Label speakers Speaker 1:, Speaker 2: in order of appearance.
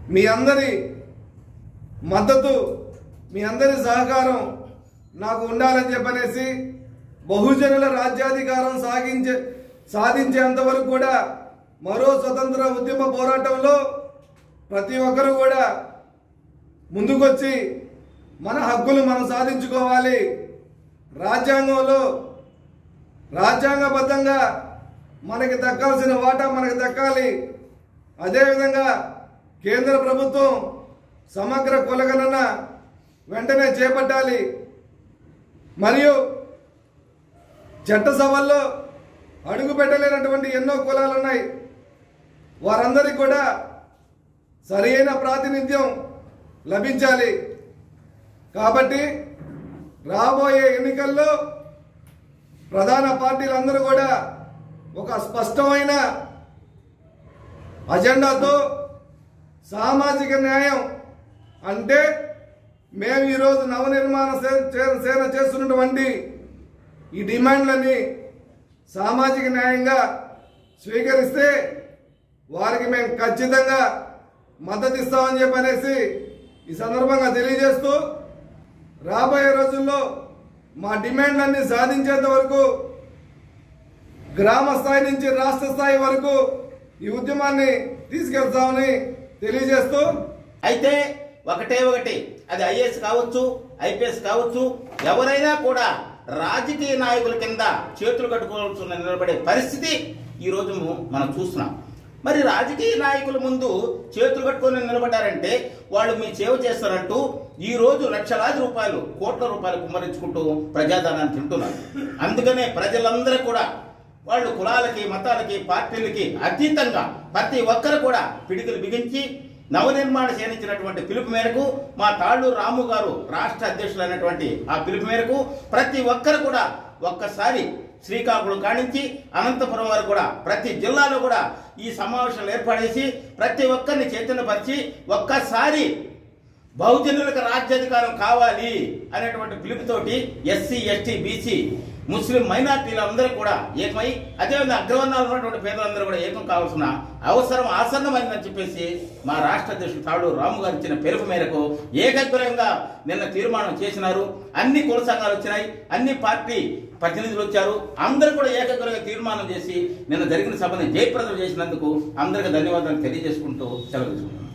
Speaker 1: మీ అందరి మద్దతు మీ అందరి సహకారం నాకు ఉండాలని చెప్పనేసి బహుజనుల రాజ్యాధికారం సాగించే సాధించేంత వరకు కూడా మరో స్వతంత్ర ఉద్యమ పోరాటంలో ప్రతి ఒక్కరూ కూడా ముందుకొచ్చి మన హక్కులు మనం సాధించుకోవాలి రాజ్యాంగంలో రాజ్యాంగబద్ధంగా మనకి దక్కాల్సిన వాటా మనకి దక్కాలి అదేవిధంగా కేంద్ర ప్రభుత్వం సమగ్ర కులగణన వెంటనే చేపట్టాలి మరియు చట్టసభల్లో అడుగు పెట్టలేనటువంటి ఎన్నో కులాలు ఉన్నాయి వారందరికీ కూడా సరైన ప్రాతినిధ్యం లభించాలి కాబట్టి రాబోయే ఎన్నికల్లో ప్రధాన పార్టీలందరూ కూడా ఒక స్పష్టమైన అజెండాతో సామాజిక న్యాయం అంటే మేము ఈరోజు నవనిర్మాణ సే- చే- సేన చేస్తున్నటువంటి ఈ డిమాండ్లని సామాజిక న్యాయంగా స్వీకరిస్తే వారికి మేము ఖచ్చితంగా మద్దతు ఇస్తామని చెప్పనేసి ఈ సందర్భంగా తెలియజేస్తూ రాబోయే రోజుల్లో మా డిమాండ్లన్నీ సాధించేంత వరకు గ్రామ స్థాయి నుంచి రాష్ట్ర స్థాయి వరకు ఈ ఉద్యమాన్ని తీసుకెళ్తామని తెలియజేస్తూ
Speaker 2: అయితే ఒకటే ఒకటి అది ఐఏఎస్ కావచ్చు ఐపీఎస్ కావచ్చు ఎవరైనా కూడా రాజకీయ నాయకుల కింద చేతులు కట్టుకోవాల్సిన నిలబడే పరిస్థితి ఈ రోజు మనం చూస్తున్నాం మరి రాజకీయ నాయకుల ముందు చేతులు కట్టుకొని నిలబడ్డారంటే వాళ్ళు మీ సేవ చేస్తారంటూ ఈ రోజు లక్షలాది రూపాయలు కోట్ల రూపాయలు కుమ్మరించుకుంటూ ప్రజాధనాన్ని తింటున్నారు అందుకనే ప్రజలందరూ కూడా వాళ్ళు కులాలకి మతాలకి పార్టీలకి అతీతంగా ప్రతి ఒక్కరు కూడా పిడికిలు బిగించి నవనిర్మాణ సేనించినటువంటి పిలుపు మేరకు మా తాళ్ళూరు రాము గారు రాష్ట్ర అధ్యక్షులైనటువంటి ఆ పిలుపు మేరకు ప్రతి ఒక్కరు కూడా ఒక్కసారి శ్రీకాకుళం కానించి అనంతపురం వరకు కూడా ప్రతి జిల్లాలో కూడా ఈ సమావేశాలు ఏర్పాటు చేసి ప్రతి ఒక్కరిని చైతన్యపరిచి ఒక్కసారి బహుజనులకు రాజ్యాధికారం కావాలి అనేటువంటి పిలుపుతోటి ఎస్సీ ఎస్టీ బీసీ ముస్లిం మైనార్టీలు అందరూ కూడా ఏకమై అదేవిధంగా అగ్రవర్ణాలు ఉన్నటువంటి పేదలందరూ కూడా ఏకం కావాల్సిన అవసరం ఆసన్నమైందని చెప్పేసి మా రాష్ట్ర అధ్యక్షుడు తాడు రాము గారు ఇచ్చిన పిలుపు మేరకు ఏకగ్రహంగా నిన్న తీర్మానం చేసినారు అన్ని కుల సంఘాలు వచ్చినాయి అన్ని పార్టీ ప్రతినిధులు వచ్చారు అందరూ కూడా ఏకగ్రహంగా తీర్మానం చేసి నిన్న జరిగిన సభని జయప్రదం చేసినందుకు అందరికీ ధన్యవాదాలు తెలియజేసుకుంటూ సెలవు తీసుకుంటున్నాను